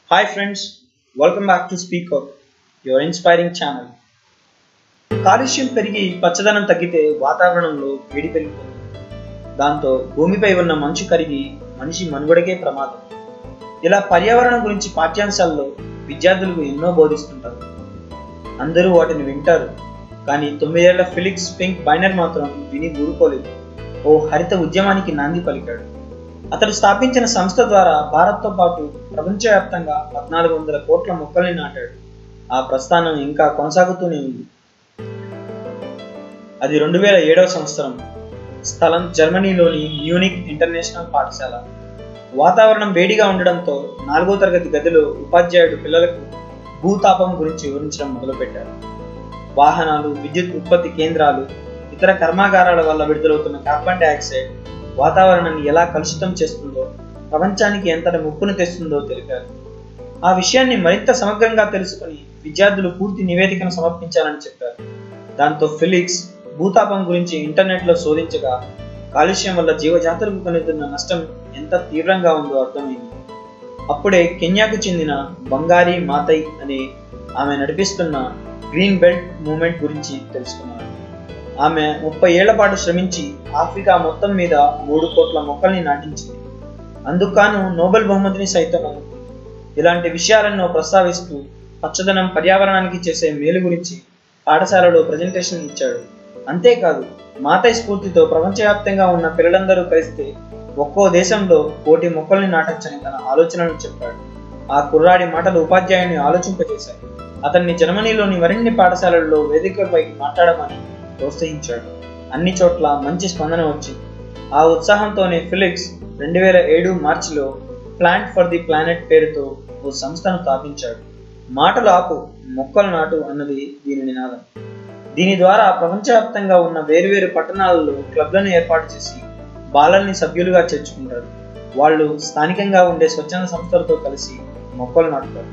Hi friends, welcome back to Speak Out, your inspiring channel. కాలుష్యం పెరిగి పచ్చదనం తగ్గితే వాతావరణంలో వేడి పెరిగిపోతుంది దాంతో భూమిపై ఉన్న మంచు కరిగి మనిషి మనుగడకే ప్రమాదం ఇలా పర్యావరణం గురించి పాఠ్యాంశాల్లో విద్యార్థులకు ఎన్నో బోధిస్తుంటారు అందరూ వాటిని వింటారు కానీ తొమ్మిదేళ్ల ఫిలిక్స్ పింక్ బైనర్ మాత్రం విని ఊరుకోలేదు ఓ హరిత ఉద్యమానికి నాంది పలికాడు అతడు స్థాపించిన సంస్థ ద్వారా భారత్తో పాటు ప్రపంచవ్యాప్తంగా పద్నాలుగు వందల కోట్ల మొక్కల్ని నాటాడు ఆ ప్రస్థానం ఇంకా కొనసాగుతూనే ఉంది అది రెండు వేల ఏడవ సంవత్సరం స్థలం జర్మనీలోని మ్యూనిక్ ఇంటర్నేషనల్ పాఠశాల వాతావరణం వేడిగా ఉండడంతో నాలుగో తరగతి గదిలో ఉపాధ్యాయుడు పిల్లలకు భూతాపం గురించి వివరించడం మొదలుపెట్టారు వాహనాలు విద్యుత్ ఉత్పత్తి కేంద్రాలు ఇతర కర్మాగారాల వల్ల విడుదలవుతున్న కార్బన్ డైఆక్సైడ్ వాతావరణాన్ని ఎలా కలుషితం చేస్తుందో ప్రపంచానికి ఎంతటి ముప్పును తెస్తుందో తెలిపారు ఆ విషయాన్ని మరింత సమగ్రంగా తెలుసుకుని విద్యార్థులు పూర్తి నివేదికను సమర్పించాలని చెప్పారు దాంతో ఫిలిక్స్ భూతాపం గురించి ఇంటర్నెట్లో శోధించగా కాలుష్యం వల్ల జీవజాతులకు కలుగుతున్న నష్టం ఎంత తీవ్రంగా ఉందో అర్థమైంది అప్పుడే కెన్యాకు చెందిన బంగారీ మాతై అనే ఆమె నడిపిస్తున్న గ్రీన్ బెల్ట్ మూమెంట్ గురించి తెలుసుకున్నారు ఆమె ముప్పై ఏళ్ల పాటు శ్రమించి ఆఫ్రికా మొత్తం మీద మూడు కోట్ల మొక్కల్ని నాటించింది అందుకు నోబెల్ బహుమతిని సైతం అందుకుంది ఇలాంటి విషయాలను ప్రస్తావిస్తూ పచ్చదనం పర్యావరణానికి చేసే మేలు గురించి పాఠశాలలో ప్రజెంటేషన్ ఇచ్చాడు అంతేకాదు మాతై స్ఫూర్తితో ప్రపంచవ్యాప్తంగా ఉన్న పిల్లలందరూ కలిస్తే ఒక్కో దేశంలో కోటి మొక్కల్ని నాటొచ్చని తన ఆలోచనను చెప్పాడు ఆ కుర్రాడి మాటలు ఉపాధ్యాయుని ఆలోచింపజేశాయి అతన్ని జర్మనీలోని మరిన్ని పాఠశాలల్లో వేదికపైకి మాట్లాడమని ప్రోత్సహించాడు అన్ని చోట్ల మంచి స్పందన వచ్చింది ఆ ఉత్సాహంతోనే ఫిలిక్స్ రెండు వేల ఏడు మార్చిలో ప్లాంట్ ఫర్ ది ప్లానెట్ పేరుతో ఓ సంస్థను స్థాపించాడు మాటలు ఆపు మొక్కలు నాటు అన్నది దీని నినాదం దీని ద్వారా ప్రపంచవ్యాప్తంగా ఉన్న వేరువేరు పట్టణాలలో క్లబ్లను ఏర్పాటు చేసి బాలల్ని సభ్యులుగా చేర్చుకుంటారు వాళ్ళు స్థానికంగా ఉండే స్వచ్ఛంద సంస్థలతో కలిసి మొక్కలు నాటుతారు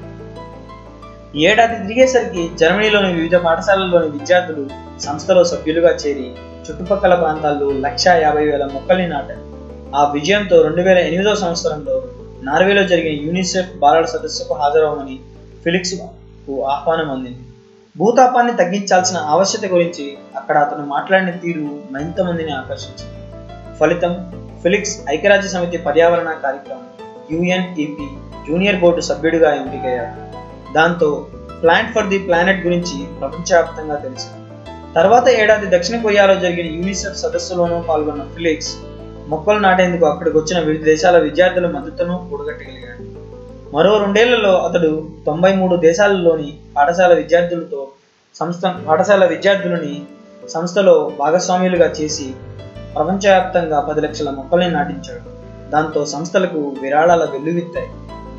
ఈ ఏడాది తిరిగేసరికి జర్మనీలోని వివిధ పాఠశాలల్లోని విద్యార్థులు సంస్థలో సభ్యులుగా చేరి చుట్టుపక్కల ప్రాంతాల్లో లక్ష యాభై వేల మొక్కల్ని నాటారు ఆ విజయంతో రెండు వేల ఎనిమిదవ సంవత్సరంలో నార్వేలో జరిగిన యూనిసెఫ్ బాలల సదస్సుకు హాజరవమని ఫిలిక్స్ కు ఆహ్వానం అందింది భూతాపాన్ని తగ్గించాల్సిన ఆవశ్యకత గురించి అక్కడ అతను మాట్లాడిన తీరు మరింత మందిని ఆకర్షించింది ఫలితం ఫిలిక్స్ ఐక్యరాజ్య సమితి పర్యావరణ కార్యక్రమం యుఎన్ఈపి జూనియర్ బోర్డు సభ్యుడిగా ఎంపికయ్యాడు దాంతో ప్లాంట్ ఫర్ ది ప్లానెట్ గురించి ప్రపంచవ్యాప్తంగా తెలిసింది తర్వాత ఏడాది దక్షిణ కొరియాలో జరిగిన యూనిసెఫ్ సదస్సులోనూ పాల్గొన్న ఫిలిక్స్ మొక్కలు నాటేందుకు అక్కడికి వచ్చిన వివిధ దేశాల విద్యార్థుల మద్దతును కూడగట్టగలిగాడు మరో రెండేళ్లలో అతడు తొంభై మూడు దేశాలలోని పాఠశాల విద్యార్థులతో సంస్థ పాఠశాల విద్యార్థులని సంస్థలో భాగస్వామ్యులుగా చేసి ప్రపంచవ్యాప్తంగా పది లక్షల మొక్కల్ని నాటించాడు దాంతో సంస్థలకు విరాళాల వెల్లువెత్తాయి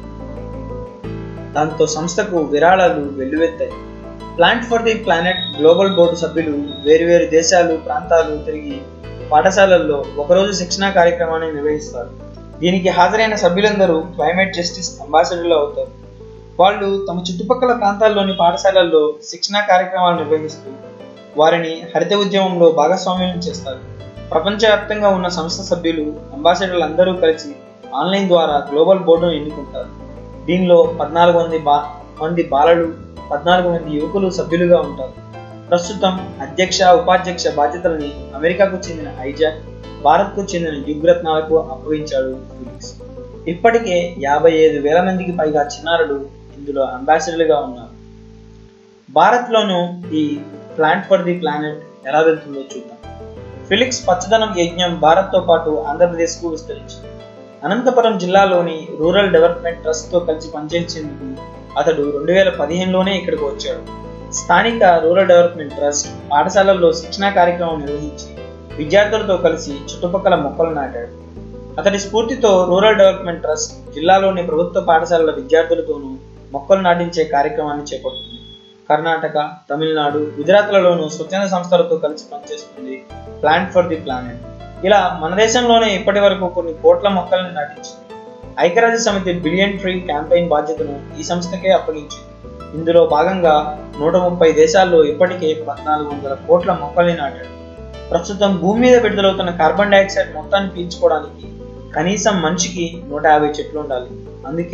దాంతో సంస్థకు విరాళాలు వెల్లువెత్తాయి plant for the planet global board సభ్యులు వేరువేరు దేశాలు ప్రాంతాలు తిరిగి పాఠశాలల్లో ఒకరోజు శిక్షణా కార్యక్రమాన్ని నిర్వహిస్తారు దీనికి హాజరైన సభ్యులందరూ క్లైమేట్ జస్టిస్ అంబాసిడర్లు అవుతారు వాళ్ళు తమ చుట్టుపక్కల ప్రాంతాల్లోని పాఠశాలల్లో శిక్షణా కార్యక్రమాలు నిర్వహిస్తూ వారిని హరిత ఉద్యమంలో భాగస్వామ్యం చేస్తారు ప్రపంచవ్యాప్తంగా ఉన్న సంస్థ సభ్యులు అంబాసిడర్లు అందరూ కలిసి ఆన్లైన్ ద్వారా గ్లోబల్ బోర్డును ఎన్నుకుంటారు దీనిలో పద్నాలుగు మంది బా మంది బాలలు పద్నాలుగు మంది యువకులు సభ్యులుగా ఉంటారు ప్రస్తుతం అధ్యక్ష ఉపాధ్యక్ష బాధ్యతల్ని అమెరికాకు చెందిన ఐజాక్ భారత్కు చెందిన యుగ్రత్నాలకు అప్పగించాడు ఫిలిక్స్ ఇప్పటికే యాభై ఐదు వేల మందికి పైగా చిన్నారులు ఇందులో అంబాసిడర్లుగా ఉన్నారు భారత్లోనూ ఈ ప్లాంట్ ఫర్ ది ప్లానెట్ ఎలా వెళ్తుందో చూద్దాం ఫిలిక్స్ పచ్చదనం యజ్ఞం భారత్తో పాటు ఆంధ్రప్రదేశ్కు విస్తరించింది అనంతపురం జిల్లాలోని రూరల్ డెవలప్మెంట్ ట్రస్ట్తో కలిసి పనిచేసేందుకు అతడు రెండు వేల పదిహేనులోనే ఇక్కడికి వచ్చాడు స్థానిక రూరల్ డెవలప్మెంట్ ట్రస్ట్ పాఠశాలల్లో శిక్షణా కార్యక్రమం నిర్వహించి విద్యార్థులతో కలిసి చుట్టుపక్కల మొక్కలు నాటాడు అతడి స్ఫూర్తితో రూరల్ డెవలప్మెంట్ ట్రస్ట్ జిల్లాలోని ప్రభుత్వ పాఠశాలల విద్యార్థులతోనూ మొక్కలు నాటించే కార్యక్రమాన్ని చేపడుతుంది కర్ణాటక తమిళనాడు గుజరాత్లలోనూ స్వచ్ఛంద సంస్థలతో కలిసి పనిచేస్తుంది ప్లాంట్ ఫర్ ది ప్లానెట్ ఇలా మన దేశంలోనే ఇప్పటి వరకు కొన్ని కోట్ల మొక్కలను నాటించింది ఐక్యరాజ్య సమితి బిలియన్ ట్రీ క్యాంపెయిన్ బాధ్యతను ఈ సంస్థకే అప్పగించింది ఇందులో భాగంగా నూట ముప్పై దేశాల్లో ఇప్పటికే పద్నాలుగు వందల కోట్ల మొక్కల్ని నాటాడు ప్రస్తుతం భూమి మీద విడుదలవుతున్న కార్బన్ డైఆక్సైడ్ మొత్తాన్ని పీల్చుకోవడానికి కనీసం మనిషికి నూట యాభై చెట్లు ఉండాలి అందుకే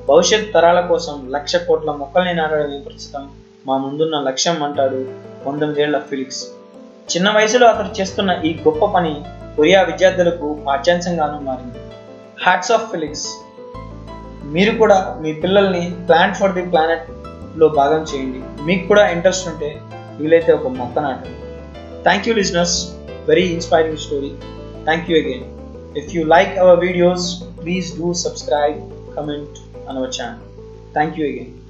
భవిష్యత్ తరాల కోసం లక్ష కోట్ల మొక్కల్ని నాటడమే ప్రస్తుతం మా ముందున్న లక్ష్యం అంటాడు పంతొమ్మిదేళ్ల ఫిలిక్స్ చిన్న వయసులో అతడు చేస్తున్న ఈ గొప్ప పని కొరియా విద్యార్థులకు పాఠ్యాంశంగాను మారింది హ్యాట్స్ ఆఫ్ ఫిలిక్స్ మీరు కూడా మీ పిల్లల్ని ప్లాన్ ఫర్ ది ప్లానెట్ లో భాగం చేయండి మీకు కూడా ఇంట్రెస్ట్ ఉంటే వీలైతే ఒక మొక్క నాటండి thank you listeners very inspiring story thank you again if you like our videos please do subscribe comment on our channel. Thank you again.